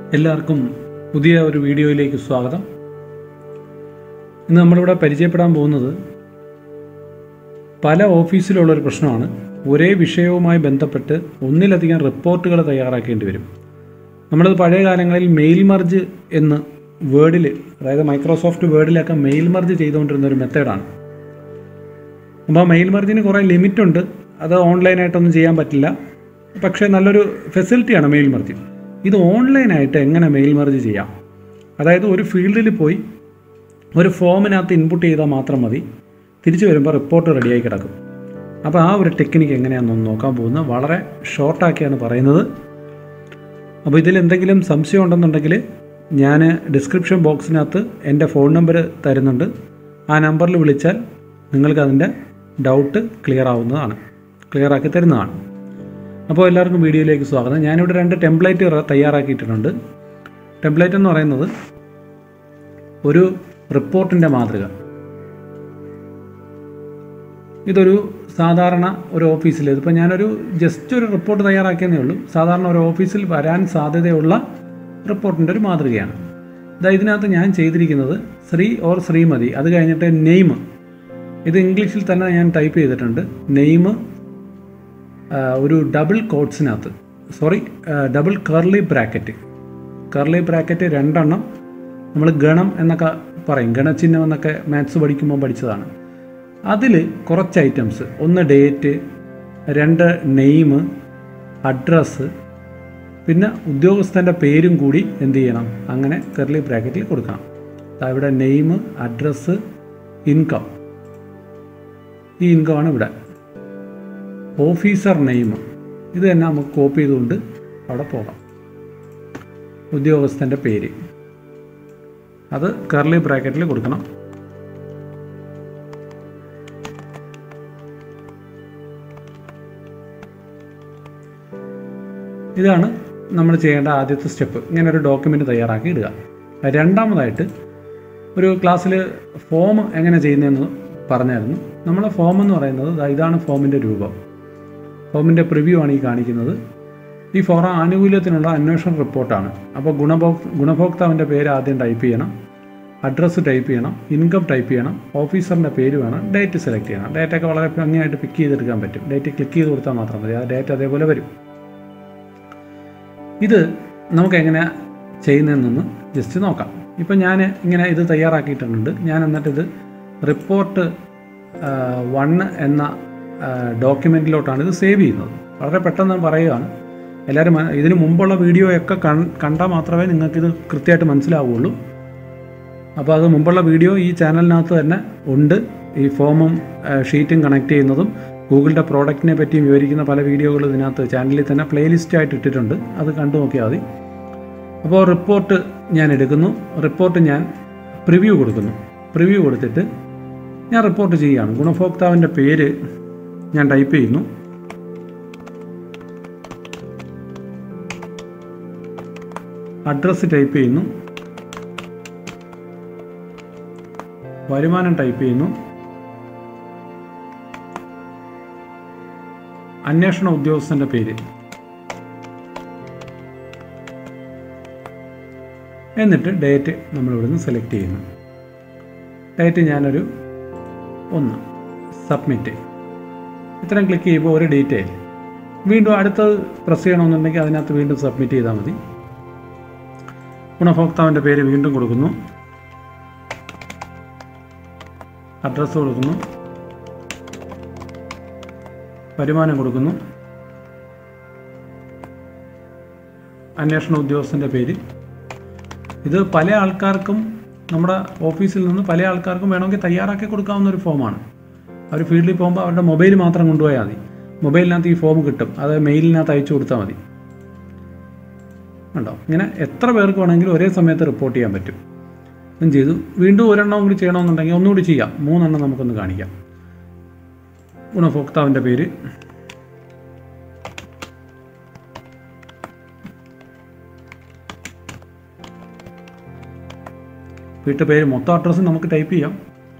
എല്ലാവർക്കും പുതിയ ഒരു വീഡിയോയിലേക്ക് സ്വാഗതം ഇന്ന് നമ്മളിവിടെ പരിചയപ്പെടാൻ പോകുന്നത് പല ഓഫീസിലുള്ളൊരു പ്രശ്നമാണ് ഒരേ വിഷയവുമായി ബന്ധപ്പെട്ട് ഒന്നിലധികം റിപ്പോർട്ടുകൾ തയ്യാറാക്കേണ്ടി വരും നമ്മളത് പഴയ കാലങ്ങളിൽ മെയിൽ മർജ് എന്ന് വേർഡിൽ അതായത് മൈക്രോസോഫ്റ്റ് വേർഡിലൊക്കെ മെയിൽ മർജ് ചെയ്തുകൊണ്ടിരുന്ന ഒരു മെത്തേഡാണ് അപ്പോൾ മെയിൽ മർജിന് കുറേ ലിമിറ്റ് ഉണ്ട് അത് ഓൺലൈനായിട്ടൊന്നും ചെയ്യാൻ പറ്റില്ല പക്ഷേ നല്ലൊരു ഫെസിലിറ്റിയാണ് മെയിൽ മർജ് ഇത് ഓൺലൈനായിട്ട് എങ്ങനെ മെയിൽ മർജ് ചെയ്യാം അതായത് ഒരു ഫീൽഡിൽ പോയി ഒരു ഫോമിനകത്ത് ഇൻപുട്ട് ചെയ്താൽ മാത്രം മതി തിരിച്ചു വരുമ്പോൾ റിപ്പോർട്ട് റെഡിയായി കിടക്കും അപ്പോൾ ആ ഒരു ടെക്നിക്ക് എങ്ങനെയാണെന്ന് നോക്കാൻ പോകുന്നത് വളരെ ഷോർട്ടാക്കിയാണ് പറയുന്നത് അപ്പോൾ ഇതിൽ എന്തെങ്കിലും സംശയം ഉണ്ടെന്നുണ്ടെങ്കിൽ ഞാൻ ഡിസ്ക്രിപ്ഷൻ ബോക്സിനകത്ത് എൻ്റെ ഫോൺ നമ്പർ തരുന്നുണ്ട് ആ നമ്പറിൽ വിളിച്ചാൽ നിങ്ങൾക്ക് അതിൻ്റെ ഡൗട്ട് ക്ലിയർ ആവുന്നതാണ് ക്ലിയർ ആക്കി തരുന്നതാണ് അപ്പോൾ എല്ലാവർക്കും വീഡിയോയിലേക്ക് സ്വാഗതം ഞാനിവിടെ രണ്ട് ടെംപ്ലേറ്റ് തയ്യാറാക്കിയിട്ടുണ്ട് ടെംപ്ലേറ്റ് എന്ന് പറയുന്നത് ഒരു റിപ്പോർട്ടിൻ്റെ മാതൃക ഇതൊരു സാധാരണ ഒരു ഓഫീസിൽ ഇതിപ്പോൾ ഞാനൊരു ജസ്റ്റ് ഒരു റിപ്പോർട്ട് തയ്യാറാക്കിയെന്നേ ഉള്ളൂ സാധാരണ ഒരു ഓഫീസിൽ വരാൻ സാധ്യതയുള്ള റിപ്പോർട്ടിൻ്റെ ഒരു മാതൃകയാണ് ഇതാ ഇതിനകത്ത് ഞാൻ ചെയ്തിരിക്കുന്നത് ശ്രീ ഓർ ശ്രീമതി അത് കഴിഞ്ഞിട്ട് നെയിം ഇത് ഇംഗ്ലീഷിൽ തന്നെ ഞാൻ ടൈപ്പ് ചെയ്തിട്ടുണ്ട് നെയിം ഒരു ഡബിൾ കോട്ട്സിനകത്ത് sorry double curly bracket curly bracket രണ്ടെണ്ണം നമ്മൾ ഗണം എന്നൊക്കെ പറയും ഗണചിഹ്നം എന്നൊക്കെ മാത്സ് പഠിക്കുമ്പോൾ പഠിച്ചതാണ് അതിൽ കുറച്ച് ഐറ്റംസ് ഒന്ന് ഡേറ്റ് രണ്ട് നെയിം അഡ്രസ്സ് പിന്നെ ഉദ്യോഗസ്ഥൻ്റെ പേരും കൂടി എന്ത് ചെയ്യണം അങ്ങനെ കർലി ബ്രാക്കറ്റിൽ കൊടുക്കണം ദാ ഇവിടെ നെയിം അഡ്രസ്സ് ഇൻകം ഈ ഇൻകമാണ് ഇവിടെ ഓഫീസർ നെയിം ഇത് തന്നെ നമുക്ക് കോപ്പി ചെയ്തുകൊണ്ട് അവിടെ പോകാം ഉദ്യോഗസ്ഥൻ്റെ പേര് അത് കർലി ബ്രാക്കറ്റിൽ കൊടുക്കണം ഇതാണ് നമ്മൾ ചെയ്യേണ്ട ആദ്യത്തെ സ്റ്റെപ്പ് ഇങ്ങനെ ഒരു ഡോക്യുമെൻ്റ് തയ്യാറാക്കി ഇടുക രണ്ടാമതായിട്ട് ഒരു ക്ലാസ്സിൽ ഫോം എങ്ങനെ ചെയ്യുന്നതെന്ന് പറഞ്ഞായിരുന്നു നമ്മളെ ഫോം എന്ന് പറയുന്നത് ദാ ഇതാണ് ഫോമിൻ്റെ രൂപം ഫോമിൻ്റെ പ്രിവ്യൂ ആണ് ഈ കാണിക്കുന്നത് ഈ ഫോറ ആനുകൂല്യത്തിനുള്ള അന്വേഷണ റിപ്പോർട്ടാണ് അപ്പോൾ ഗുണഭോക് ഗുണഭോക്താവിൻ്റെ പേര് ആദ്യം ടൈപ്പ് ചെയ്യണം അഡ്രസ്സ് ടൈപ്പ് ചെയ്യണം ഇൻകം ടൈപ്പ് ചെയ്യണം ഓഫീസറിൻ്റെ പേര് വേണം ഡേറ്റ് സെലക്ട് ചെയ്യണം ഡേറ്റ് ഒക്കെ വളരെ ഭംഗിയായിട്ട് പിക്ക് ചെയ്തെടുക്കാൻ പറ്റും ഡേറ്റ് ക്ലിക്ക് ചെയ്ത് കൊടുത്താൽ മാത്രം മതി ആ ഡേറ്റ് അതേപോലെ വരും ഇത് നമുക്ക് എങ്ങനെ ചെയ്യുന്നതെന്നൊന്ന് ജസ്റ്റ് നോക്കാം ഇപ്പം ഞാൻ ഇങ്ങനെ ഇത് തയ്യാറാക്കിയിട്ടുണ്ട് ഞാൻ എന്നിട്ട് ഇത് റിപ്പോർട്ട് വൺ എന്ന ഡോക്യുമെൻറ്റിലോട്ടാണ് ഇത് സേവ് ചെയ്യുന്നത് വളരെ പെട്ടെന്ന് പറയുകയാണ് എല്ലാവരും ഇതിന് മുമ്പുള്ള വീഡിയോ ഒക്കെ കണ്ടാൽ മാത്രമേ നിങ്ങൾക്കിത് കൃത്യമായിട്ട് മനസ്സിലാവുള്ളൂ അപ്പോൾ അത് മുമ്പുള്ള വീഡിയോ ഈ ചാനലിനകത്ത് തന്നെ ഉണ്ട് ഈ ഫോമും ഷീറ്റും കണക്ട് ചെയ്യുന്നതും ഗൂഗിളിൻ്റെ പ്രോഡക്റ്റിനെ പറ്റിയും വിവരിക്കുന്ന പല വീഡിയോകൾ ഇതിനകത്ത് ചാനലിൽ തന്നെ പ്ലേലിസ്റ്റ് ആയിട്ട് ഇട്ടിട്ടുണ്ട് അത് കണ്ടു നോക്കിയാൽ മതി അപ്പോൾ റിപ്പോർട്ട് ഞാൻ എടുക്കുന്നു റിപ്പോർട്ട് ഞാൻ പ്രിവ്യൂ കൊടുക്കുന്നു പ്രിവ്യൂ കൊടുത്തിട്ട് ഞാൻ റിപ്പോർട്ട് ചെയ്യുകയാണ് ഗുണഭോക്താവിൻ്റെ പേര് ഞാൻ ടൈപ്പ് ചെയ്യുന്നു അഡ്രസ്സ് ടൈപ്പ് ചെയ്യുന്നു വരുമാനം ടൈപ്പ് ചെയ്യുന്നു അന്വേഷണ ഉദ്യോഗസ്ഥൻ്റെ പേര് എന്നിട്ട് ഡേറ്റ് നമ്മളിവിടുന്ന് സെലക്ട് ചെയ്യുന്നു ഡേറ്റ് ഞാനൊരു ഒന്ന് സബ്മിറ്റ് ഇത്രയും ക്ലിക്ക് ചെയ്യുമ്പോൾ ഒരു ഡീറ്റെയിൽ വീണ്ടും അടുത്തത് പ്രസ് ചെയ്യണമെന്നുണ്ടെങ്കിൽ അതിനകത്ത് വീണ്ടും സബ്മിറ്റ് ചെയ്താൽ മതി ഗുണഭോക്താവിൻ്റെ പേര് വീണ്ടും കൊടുക്കുന്നു അഡ്രസ്സ് കൊടുക്കുന്നു വരുമാനം കൊടുക്കുന്നു അന്വേഷണ ഉദ്യോഗസ്ഥൻ്റെ പേര് ഇത് പല ആൾക്കാർക്കും നമ്മുടെ ഓഫീസിൽ നിന്ന് പല ആൾക്കാർക്കും വേണമെങ്കിൽ തയ്യാറാക്കി കൊടുക്കാവുന്ന ഒരു ഫോമാണ് അവർ ഫീൽഡിൽ പോകുമ്പോൾ അവരുടെ മൊബൈൽ മാത്രം കൊണ്ടുപോയാൽ മതി മൊബൈലിനകത്ത് ഈ ഫോം കിട്ടും അത് മെയിലിനകത്ത് അയച്ചു കൊടുത്താൽ മതി ഉണ്ടോ ഇങ്ങനെ എത്ര പേർക്ക് വേണമെങ്കിലും ഒരേ സമയത്ത് റിപ്പോർട്ട് ചെയ്യാൻ പറ്റും ഇതും ചെയ്തു വീണ്ടും ഒരെണ്ണം കൂടി ചെയ്യണമെന്നുണ്ടെങ്കിൽ ഒന്നുകൂടി ചെയ്യാം മൂന്നെണ്ണം നമുക്കൊന്ന് കാണിക്കാം ഗുണഭോക്താവിൻ്റെ പേര് വീട്ടുപേര് മൊത്തം അഡ്രസ്സ് നമുക്ക് ടൈപ്പ് ചെയ്യാം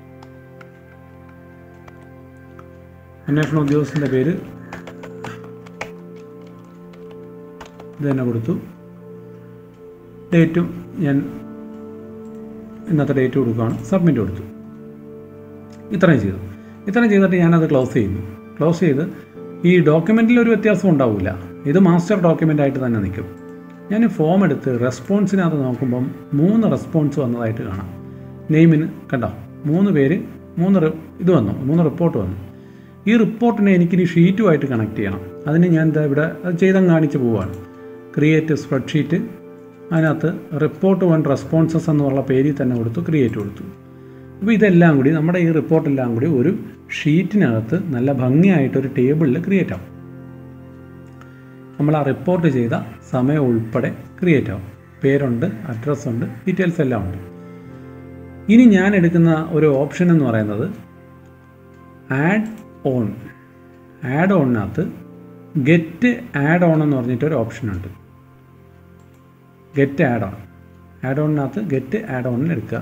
അന്വേഷണ ഉദ്യോഗസ്ഥൻ്റെ പേര് ഇത് തന്നെ കൊടുത്തു ഡേറ്റും ഞാൻ ഇന്നത്തെ ഡേറ്റ് കൊടുക്കുകയാണ് സബ്മിറ്റ് കൊടുത്തു ഇത്രയും ചെയ്തു ഇത്രയും ചെയ്തിട്ട് ഞാനത് ക്ലോസ് ചെയ്യുന്നു ക്ലോസ് ചെയ്ത് ഈ ഡോക്യുമെൻറ്റിൽ ഒരു വ്യത്യാസം ഉണ്ടാവില്ല ഇത് മാസ്റ്റർ ഡോക്യുമെൻ്റ് ആയിട്ട് തന്നെ നിൽക്കും ഞാൻ ഫോം എടുത്ത് റെസ്പോൺസിനകത്ത് നോക്കുമ്പം മൂന്ന് റെസ്പോൺസ് വന്നതായിട്ട് കാണാം നെയിമിന് കണ്ടോ മൂന്ന് പേര് മൂന്ന് റി- ഇത് വന്നു മൂന്ന് റിപ്പോർട്ട് വന്നു ഈ റിപ്പോർട്ടിനെ എനിക്കിനി ഷീറ്റുമായിട്ട് കണക്ട് ചെയ്യണം അതിന് ഞാൻ എന്താ ഇവിടെ അത് ചെയ്തങ്ങ് കാണിച്ച് പോവുകയാണ് ക്രിയേറ്റ് സ്പ്രെഡ്ഷീറ്റ് അതിനകത്ത് റിപ്പോർട്ട് വൺ റെസ്പോൺസസ് എന്നുള്ള പേരിൽ തന്നെ കൊടുത്തു ക്രിയേറ്റ് കൊടുത്തു അപ്പോൾ ഇതെല്ലാം കൂടി നമ്മുടെ ഈ റിപ്പോർട്ടെല്ലാം കൂടി ഒരു ഷീറ്റിനകത്ത് നല്ല ഭംഗിയായിട്ടൊരു ടേബിളിൽ ക്രിയേറ്റ് ആവും നമ്മൾ ആ റിപ്പോർട്ട് ചെയ്ത സമയം ഉൾപ്പെടെ ക്രിയേറ്റ് ആവും പേരുണ്ട് അഡ്രസ്സുണ്ട് ഡീറ്റെയിൽസ് എല്ലാം ഉണ്ട് ഇനി ഞാൻ എടുക്കുന്ന ഒരു ഓപ്ഷൻ എന്ന് പറയുന്നത് ആഡ് ഓൺ ആഡ് ഓണിനകത്ത് ഗെറ്റ് ആഡ് ഓൺ എന്ന് പറഞ്ഞിട്ട് ഒരു ഓപ്ഷൻ ഉണ്ട് ഗെറ്റ് ആഡ് ഓൺ ആഡ് ഓണിനകത്ത് ഗെറ്റ് ആഡ് ഓണിൽ എടുക്കുക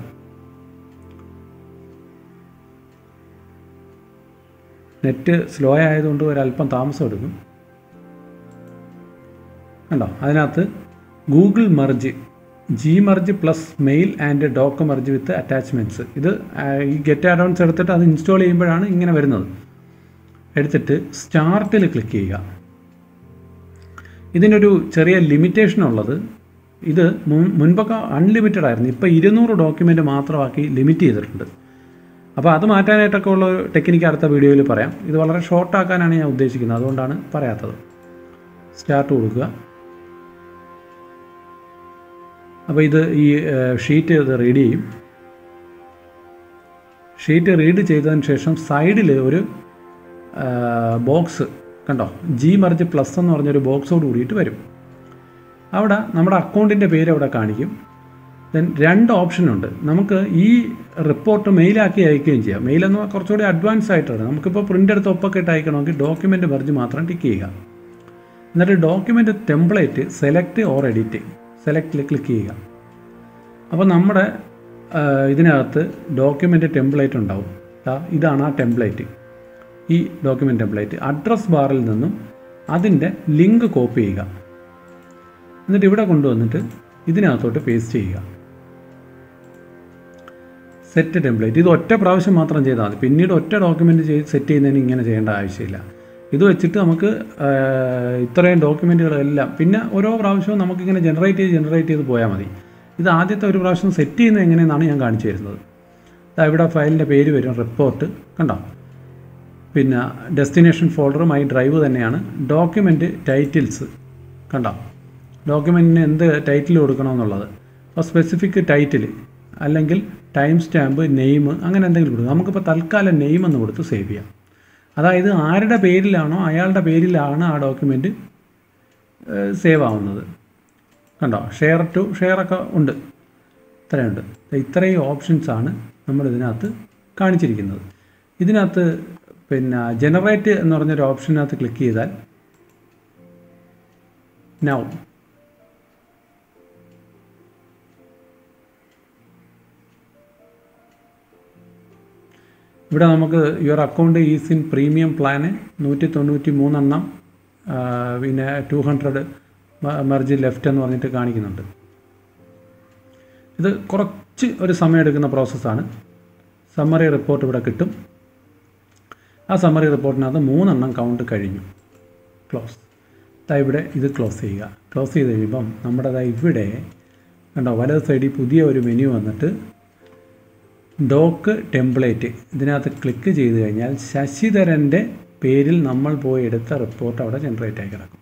നെറ്റ് സ്ലോ ആയതുകൊണ്ട് ഒരല്പം താമസം എടുക്കും കണ്ടോ അതിനകത്ത് Google merge G merge plus mail and doc merge with attachments ഇത് ആ, ഈ ഗെറ്റ് ആഡോൺസ് എടുത്തിട്ട് അത് ഇൻസ്റ്റാൾ ചെയ്യുമ്പോഴാണ് ഇങ്ങനെ വരുന്നത് എടുത്തിട്ട് സ്റ്റാർട്ടിൽ ക്ലിക്ക് ചെയ്യുക ഇതിനൊരു ചെറിയ ലിമിറ്റേഷൻ ഉള്ളത് ഇത് മുൻ- മുൻപൊക്കെ അൺലിമിറ്റഡ് ആയിരുന്നു ഇപ്പോൾ ഇരുന്നൂറ് ഡോക്യുമെൻ്റ് മാത്രമാക്കി ലിമിറ്റ് ചെയ്തിട്ടുണ്ട് അപ്പോൾ അത് മാറ്റാനായിട്ടൊക്കെ ഉള്ള ഒരു ടെക്നിക്ക് അടുത്ത വീഡിയോയിൽ പറയാം ഇത് വളരെ ഷോർട്ടാക്കാനാണ് ഞാൻ ഉദ്ദേശിക്കുന്നത് അതുകൊണ്ടാണ് പറയാത്തത് സ്റ്റാർട്ട് കൊടുക്കുക അപ്പോൾ ഇത് ഈ ഷീറ്റ് ഇത് റീഡ് ചെയ്യും ഷീറ്റ് റീഡ് ചെയ്തതിന് ശേഷം സൈഡിൽ ഒരു ബോക്സ് കണ്ടോ ജി മറിച്ച് പ്ലസ് എന്ന് പറഞ്ഞൊരു ബോക്സോട് കൂടിയിട്ട് വരും അവിടെ നമ്മുടെ അക്കൗണ്ടിൻ്റെ പേര് അവിടെ കാണിക്കും ദെൻ രണ്ട് ഓപ്ഷൻ ഉണ്ട് നമുക്ക് ഈ റിപ്പോർട്ട് മെയിലാക്കി അയക്കുകയും ചെയ്യാം മെയിൽ എന്ന് പറഞ്ഞാൽ കുറച്ചുകൂടി അഡ്വാൻസ് ആയിട്ടാണ് നമുക്കിപ്പോൾ പ്രിൻ്റ് എടുത്ത് ഒപ്പൊക്കെ ഇട്ട് അയക്കണമെങ്കിൽ ഡോക്യുമെൻ്റ് മറിച്ച് മാത്രം ടിക്ക് ചെയ്യുക എന്നിട്ട് document template select or edit സെലക്റ്റിൽ ക്ലിക്ക് ചെയ്യുക അപ്പോൾ നമ്മുടെ ആ, ഇതിനകത്ത് ഡോക്യുമെൻ്റ് ടെംപ്ലേറ്റ് ഉണ്ടാവും ദാ ഇതാണ് ആ ടെംപ്ലേറ്റ് ഈ ഡോക്യുമെൻ്റ് ടെംപ്ലേറ്റ് അഡ്രസ് ബാറിൽ നിന്നും അതിൻ്റെ ലിങ്ക് കോപ്പി ചെയ്യുക എന്നിട്ട് ഇവിടെ കൊണ്ടുവന്നിട്ട് ഇതിനകത്തോട്ട് പേസ്റ്റ് ചെയ്യുക സെറ്റ് ടെംപ്ലേറ്റ് ഇത് ഒറ്റ പ്രാവശ്യം മാത്രം ചെയ്താൽ മതി പിന്നീട് ഒറ്റ ഡോക്യുമെൻ്റ് ചെയ്ത് സെറ്റ് ചെയ്യുന്നതിന് ഇങ്ങനെ ചെയ്യേണ്ട ആവശ്യമില്ല ഇത് വെച്ചിട്ട് നമുക്ക് ആ, ഇത്രയും ഡോക്യുമെൻറ്റുകളെല്ലാം പിന്നെ ഓരോ പ്രാവശ്യവും നമുക്കിങ്ങനെ ജനറേറ്റ് ചെയ്ത് ജനറേറ്റ് ചെയ്ത് പോയാൽ മതി ഇത് ആദ്യത്തെ ഒരു പ്രാവശ്യം സെറ്റ് ചെയ്യുന്നത് എങ്ങനെയെന്നാണ് ഞാൻ കാണിച്ചു തരുന്നത് ദാ ഇവിടെ ഫയലിൻ്റെ പേര് വരും റിപ്പോർട്ട് കണ്ടോ പിന്നെ ഡെസ്റ്റിനേഷൻ ഫോൾഡർ മൈ ഡ്രൈവ് തന്നെയാണ് ഡോക്യുമെൻറ്റ് ടൈറ്റിൽസ് കണ്ടോ ഡോക്യുമെൻറ്റിന് എന്ത് ടൈറ്റിൽ കൊടുക്കണമെന്നുള്ളത് അപ്പോൾ സ്പെസിഫിക് ടൈറ്റിൽ അല്ലെങ്കിൽ ടൈം സ്റ്റാമ്പ് നെയിം അങ്ങനെ എന്തെങ്കിലും കൊടുക്കും നമുക്കിപ്പോൾ തൽക്കാലം നെയിം എന്ന് കൊടുത്ത് സേവ് ചെയ്യാം അതായത് ആരുടെ പേരിലാണോ അയാളുടെ പേരിലാണ് ആ ഡോക്യുമെൻറ്റ് സേവ് ആവുന്നത് കണ്ടോ ഷെയർ ടു ഷെയർ ഒക്കെ ഉണ്ട് ഇത്രയുണ്ട് ഇത്രയും ഓപ്ഷൻസാണ് നമ്മൾ ഇതിനകത്ത് കാണിച്ചിരിക്കുന്നത് ഇതിനകത്ത് പിന്നെ ജനറേറ്റ് എന്ന് പറഞ്ഞൊരു ഓപ്ഷനകത്ത് ക്ലിക്ക് ചെയ്താൽ നൗ ഇവിടെ നമുക്ക് your account is in premium plan നൂറ്റി തൊണ്ണൂറ്റി മൂന്നെണ്ണം ആ, പിന്നെ ടു ഹൺഡ്രഡ് മെർജ് ലെഫ്റ്റ് എന്ന് പറഞ്ഞിട്ട് കാണിക്കുന്നുണ്ട് ഇത് കുറച്ച് ഒരു സമയം എടുക്കുന്ന പ്രോസസ്സാണ് സമ്മറി റിപ്പോർട്ട് ഇവിടെ കിട്ടും ആ സമ്മറി റിപ്പോർട്ടിനകത്ത് മൂന്നെണ്ണം കൗണ്ട് കഴിഞ്ഞു ക്ലോസ് ദാ ഇവിടെ ഇത് ക്ലോസ് ചെയ്യുക ക്ലോസ് ചെയ്ത് കഴിയുമ്പം നമ്മുടെ ദാ ഇവിടെ കണ്ടോ വലത് സൈഡിൽ പുതിയ ഒരു മെനു വന്നിട്ട് ഡോക്ക് ടെംപ്ലേറ്റ് ഇതിനകത്ത് ക്ലിക്ക് ചെയ്ത് കഴിഞ്ഞാൽ ശശിധരൻ്റെ പേരിൽ നമ്മൾ പോയി എടുത്ത റിപ്പോർട്ട് അവിടെ ജനറേറ്റ് ആയി കിടക്കും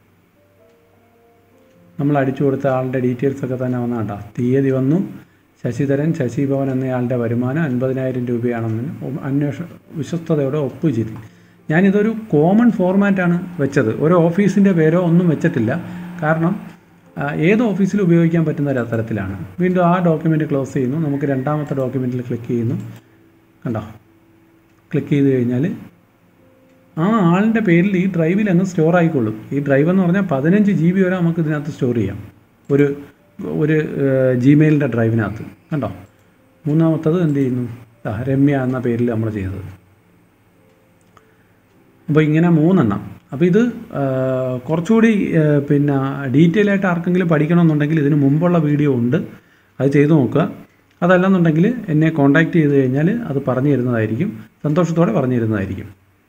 നമ്മൾ അടിച്ചു കൊടുത്ത ആളുടെ ഡീറ്റെയിൽസ് ഒക്കെ തന്നെ വന്നാണ്ട തീയതി വന്നു ശശിധരൻ ശശിഭവൻ എന്നയാളുടെ വരുമാനം അൻപതിനായിരം രൂപയാണെന്ന് ഒ- അന്വേഷ വിശ്വസ്തയോടെ ഒപ്പ് ചെയ്തു ഞാനിതൊരു കോമൺ ഫോർമാറ്റാണ് വെച്ചത് ഒരു ഓഫീസിൻ്റെ പേരോ ഒന്നും വെച്ചിട്ടില്ല കാരണം ആ, ഏത് ഓഫീസിൽ ഉപയോഗിക്കാൻ പറ്റുന്ന ഒരു തരത്തിലാണ് വീണ്ടും ആ ഡോക്യുമെൻറ്റ് ക്ലോസ് ചെയ്യുന്നു നമുക്ക് രണ്ടാമത്തെ ഡോക്യുമെൻറ്റിൽ ക്ലിക്ക് ചെയ്യുന്നു കണ്ടോ ക്ലിക്ക് ചെയ്ത് കഴിഞ്ഞാൽ ആ ആളിൻ്റെ പേരിൽ ഈ ഡ്രൈവിൽ അങ്ങ് സ്റ്റോർ ആയിക്കൊള്ളും ഈ ഡ്രൈവ് എന്ന് പറഞ്ഞാൽ പതിനഞ്ച് ജി ബി വരെ നമുക്ക് ഇതിനകത്ത് സ്റ്റോർ ചെയ്യാം ഒരു ഒരു ജിമെയിലിൻ്റെ ഡ്രൈവിനകത്ത് കണ്ടോ മൂന്നാമത്തത് എന്ത് ചെയ്യുന്നു ദാ രമ്യ എന്ന പേരിൽ നമ്മൾ ചെയ്തത് അപ്പോൾ ഇങ്ങനെ മൂന്നെണ്ണം അപ്പോൾ ഇത് ആ, കുറച്ചുകൂടി ആ, പിന്നെ ഡീറ്റെയിൽ ആയിട്ട് ആർക്കെങ്കിലും പഠിക്കണമെന്നുണ്ടെങ്കിൽ ഇതിന് മുമ്പുള്ള വീഡിയോ ഉണ്ട് അത് ചെയ്തു നോക്കുക അതല്ലെന്നുണ്ടെങ്കിൽ എന്നെ കോൺടാക്റ്റ് ചെയ്ത് കഴിഞ്ഞാൽ അത് പറഞ്ഞു തരുന്നതായിരിക്കും സന്തോഷത്തോടെ പറഞ്ഞു തരുന്നതായിരിക്കും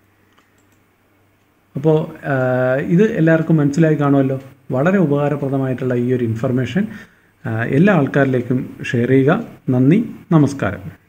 അപ്പോൾ ആ, ഇത് എല്ലാവർക്കും മനസ്സിലായി കാണുമല്ലോ വളരെ ഉപകാരപ്രദമായിട്ടുള്ള ഈ ഒരു ഇൻഫർമേഷൻ ആ, എല്ലാ ആൾക്കാരിലേക്കും ഷെയർ ചെയ്യുക നന്ദി നമസ്കാരം